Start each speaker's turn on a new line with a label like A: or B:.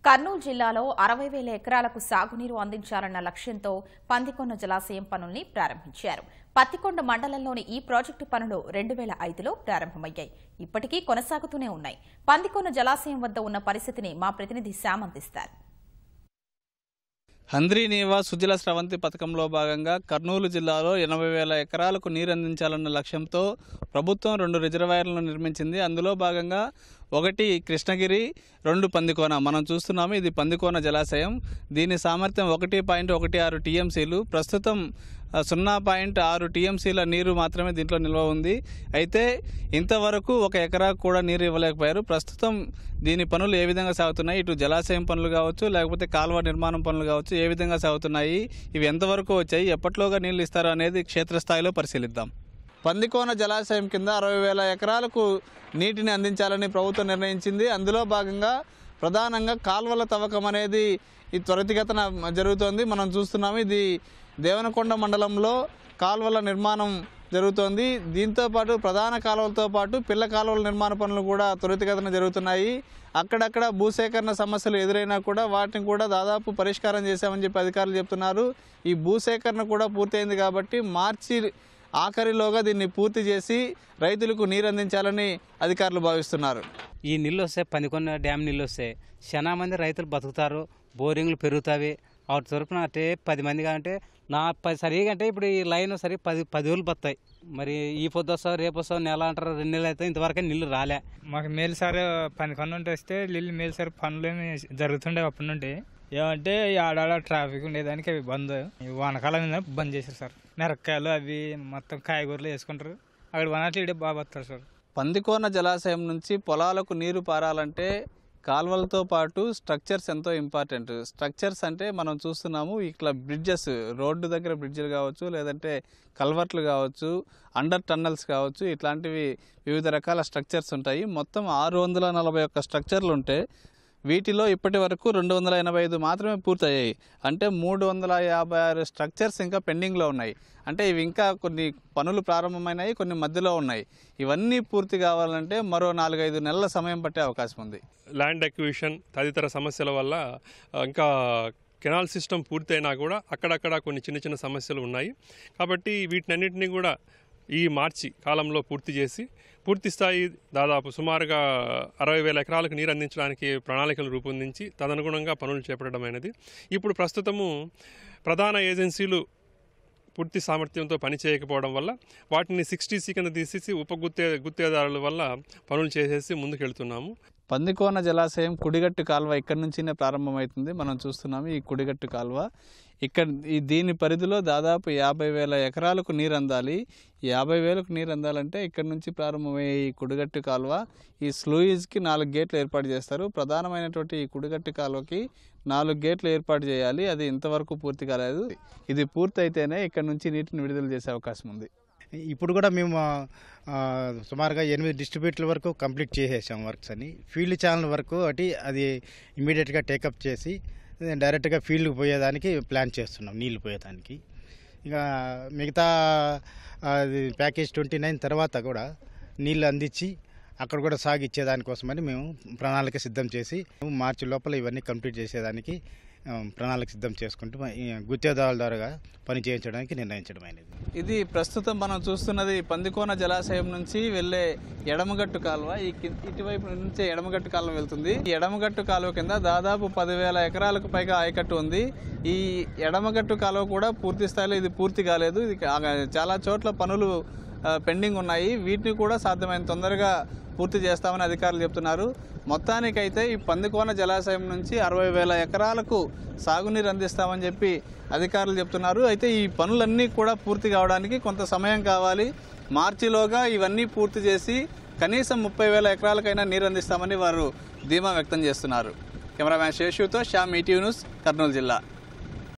A: కర్నూలు జిల్లాలో అరవై వేల ఎకరాలకు సాగునీరు అందించాలన్న లక్ష్యంతో పందికొండ జలాశయం పనుల్ని ప్రారంభించారు పత్తికొండ మండలంలోని ఈ ప్రాజెక్టు పనులు రెండు వేల ఐదులో ప్రారంభమయ్యాయి ఇప్పటికీ కొనసాగుతూనే ఉన్నాయి పందికొండ జలాశయం వద్ద ఉన్న పరిస్థితిని మా ప్రతినిధి శ్యామ్ అందిస్తారు
B: హంద్రీనీవా సుజల స్రవంతి పథకంలో భాగంగా కర్నూలు జిల్లాలో ఎనభై వేల ఎకరాలకు నీరు అందించాలన్న లక్ష్యంతో ప్రభుత్వం రెండు రిజర్వాయర్లను నిర్మించింది అందులో భాగంగా ఒకటి కృష్ణగిరి రెండు పందికోన మనం చూస్తున్నాము ఇది పందికోన జలాశయం దీని సామర్థ్యం ఒకటి పాయింట్ ఒకటి ఆరు టీఎంసీలు ప్రస్తుతం ఆ, సున్నా పాయింట్ ఆరు టీఎంసీల నీరు మాత్రమే దీంట్లో నిల్వ ఉంది అయితే ఇంతవరకు ఒక ఎకరాకు కూడా నీరు ఇవ్వలేకపోయారు ప్రస్తుతం దీని పనులు ఏ విధంగా సాగుతున్నాయి ఇటు జలాశయం పనులు కావచ్చు లేకపోతే కాలువ నిర్మాణం పనులు కావచ్చు ఏ విధంగా సాగుతున్నాయి ఇవి ఎంతవరకు వచ్చాయి ఎప్పట్లోగా నీళ్లు ఇస్తారు అనేది క్షేత్రస్థాయిలో పరిశీలిద్దాం పందికోన జలాశయం కింద అరవై వేల ఎకరాలకు నీటిని అందించాలని ప్రభుత్వం నిర్ణయించింది అందులో భాగంగా ప్రధానంగా కాల్వల తవ్వకం అనేది ఈ త్వరితగతన జరుగుతోంది మనం చూస్తున్నాము ఇది దేవనకొండ మండలంలో కాల్వల నిర్మాణం జరుగుతోంది దీంతో పాటు ప్రధాన కాలువలతో పాటు పిల్ల కాలువల నిర్మాణ పనులు కూడా త్వరితగతిన జరుగుతున్నాయి అక్కడక్కడ భూసేకరణ సమస్యలు ఎదురైనా కూడా వాటిని కూడా దాదాపు పరిష్కారం చేశామని చెప్పి అధికారులు చెప్తున్నారు ఈ భూసేకరణ కూడా పూర్తయింది కాబట్టి మార్చి ఆఖరిలోగా దీన్ని పూర్తి చేసి రైతులకు నీరు అందించాలని అధికారులు భావిస్తున్నారు
C: ఈ నీళ్ళు వస్తే పనికొన్న డ్యామ్ నీళ్ళు వస్తాయి చాలా మంది రైతులు బతుకుతారు బోరింగ్లు పెరుగుతాయి వాటి తరపున అంటే పది మంది అంటే నా పది సరిగా అంటే ఇప్పుడు ఈ లైన్ సరి పది పది రోజులు బతాయి మరి ఈ పొద్దు వస్తావు రేపు వస్తావు నెల అంటారు రెండు నెలలు అయితే ఇంతవరకు నీళ్ళు రాలే
D: మాకు మేలు సార్ పని కొన్న ఉంటే వస్తే నీళ్ళు మేలు సార్ పనులు ఏమి జరుగుతుండే అప్పటి నుండి ఏమంటే ఈ ఆడాడ ట్రాఫిక్ ఉండేదానికి అవి బంద్ ఈ వానకాలం మీద బంద్ చేశారు సార్ మిరపకాయలు అవి మొత్తం కాయగూరలు వేసుకుంటారు అక్కడ వనట్లు ఇడే బాగా బతారు సార్
B: పందికోన జలాశయం నుంచి పొలాలకు నీరు పారాలంటే కాల్వలతో పాటు స్ట్రక్చర్స్ ఎంతో ఇంపార్టెంట్ స్ట్రక్చర్స్ అంటే మనం చూస్తున్నాము ఇట్లా బ్రిడ్జెస్ రోడ్డు దగ్గర బ్రిడ్జ్లు కావచ్చు లేదంటే కల్వర్ట్లు కావచ్చు అండర్ టన్నల్స్ కావచ్చు ఇట్లాంటివి వివిధ రకాల స్ట్రక్చర్స్ ఉంటాయి మొత్తం ఆరు వందల నలభై ఒక్క స్ట్రక్చర్లు ఉంటే వీటిలో ఇప్పటి వరకు రెండు వందల ఎనభై ఐదు మాత్రమే పూర్తయ్యాయి అంటే మూడు వందల యాభై ఆరు స్ట్రక్చర్స్ ఇంకా పెండింగ్లో ఉన్నాయి అంటే ఇవి ఇంకా కొన్ని పనులు ప్రారంభమైనాయి కొన్ని మధ్యలో ఉన్నాయి ఇవన్నీ పూర్తి కావాలంటే మరో నాలుగైదు నెలల సమయం పట్టే అవకాశం ఉంది
E: ల్యాండ్ అక్విజిషన్ తదితర సమస్యల వల్ల ఆ, ఇంకా కెనాల్ సిస్టమ్ పూర్తయినా కూడా అక్కడక్కడ కొన్ని చిన్న చిన్న సమస్యలు ఉన్నాయి కాబట్టి వీటినన్నింటినీ కూడా ఈ మార్చి కాలంలో పూర్తి చేసి పూర్తి స్థాయి దాదాపు సుమారుగా అరవై వేల ఎకరాలకు నీరు అందించడానికి ప్రణాళికలు రూపొందించి తదనుగుణంగా పనులు చేపట్టడం అయినది ఇప్పుడు ప్రస్తుతము ప్రధాన ఏజెన్సీలు పూర్తి సామర్థ్యంతో పని చేయకపోవడం వల్ల వాటిని సిక్స్టీసీ కింద తీసేసి ఉప గుత్తే గుత్తేదారుల వల్ల పనులు చేసేసి ముందుకెళ్తున్నాము
B: పందికోన జలాశయం కుడిగట్టు కాలువ ఇక్కడి నుంచినే ప్రారంభమవుతుంది మనం చూస్తున్నాము ఈ కుడిగట్టు కాలువ ఇక్కడ ఈ దీని పరిధిలో దాదాపు యాభై వేల ఎకరాలకు నీరు అందాలి ఈ యాభై వేలకు నీరు అందాలంటే ఇక్కడ నుంచి ప్రారంభమయ్యే ఈ కుడిగట్టు కాలువ ఈ స్లూయిజ్కి నాలుగు గేట్లు ఏర్పాటు చేస్తారు ప్రధానమైనటువంటి ఈ కుడిగట్టు కాలువకి నాలుగు గేట్లు ఏర్పాటు చేయాలి అది ఇంతవరకు పూర్తి కాలేదు ఇది పూర్తి అయితేనే ఇక్కడ నుంచి నీటిని విడుదల చేసే అవకాశం ఉంది
F: ఇప్పుడు కూడా మేము ఆ, సుమారుగా ఎనిమిది డిస్ట్రిబ్యూటర్ల వరకు కంప్లీట్ చేసేసాం వర్క్స్ అని ఫీల్డ్ ఛానల్ వరకు ఒకటి అది ఇమీడియట్గా టేకప్ చేసి డైరెక్ట్గా ఫీల్డ్కి పోయేదానికి ప్లాన్ చేస్తున్నాం నీళ్లు పోయేదానికి ఇంకా మిగతా అది ప్యాకేజ్ ట్వంటీ నైన్ తర్వాత కూడా నీళ్ళు అందించి అక్కడ కూడా సాగు ఇచ్చేదానికోసమని మేము ప్రణాళిక సిద్ధం చేసి మార్చి లోపల ఇవన్నీ కంప్లీట్ చేసేదానికి ఆ, ప్రణాళిక సిద్ధం చేసుకుంటూ ఈ గుత్తేదారుల ద్వారా పని చేయించడానికి నిర్ణయించడం అయినది
B: ఇది ప్రస్తుతం మనం చూస్తున్నది పందికోన జలాశయం నుంచి వెళ్ళే ఎడమగట్టు కాలువ ఈ కి- ఇటువైపు నుంచే ఎడమగట్టు కాలువ వెళ్తుంది ఈ ఎడమగట్టు కాలువ కింద దాదాపు పదివేల ఎకరాలకు పైగా ఆయకట్టు ఉంది ఈ ఎడమగట్టు కాలువ కూడా పూర్తి స్థాయిలో ఇది పూర్తి కాలేదు ఇది కా- చాలా చోట్ల పనులు ఆ, పెండింగ్ ఉన్నాయి వీటిని కూడా సాధ్యమైన తొందరగా పూర్తి చేస్తామని అధికారులు చెప్తున్నారు మొత్తానికైతే ఈ పందికోన జలాశయం నుంచి అరవై వేల ఎకరాలకు సాగునీరు అందిస్తామని చెప్పి అధికారులు చెప్తున్నారు అయితే ఈ పనులన్నీ కూడా పూర్తి కావడానికి కొంత సమయం కావాలి మార్చిలోగా ఇవన్నీ పూర్తి చేసి కనీసం ముప్పై వేల ఎకరాలకైనా నీరు అందిస్తామని వారు ధీమా వ్యక్తం చేస్తున్నారు కెమెరామ్యాన్ శేషుతో శ్యామ్ ఈటీవీ న్యూస్ కర్నూలు జిల్లా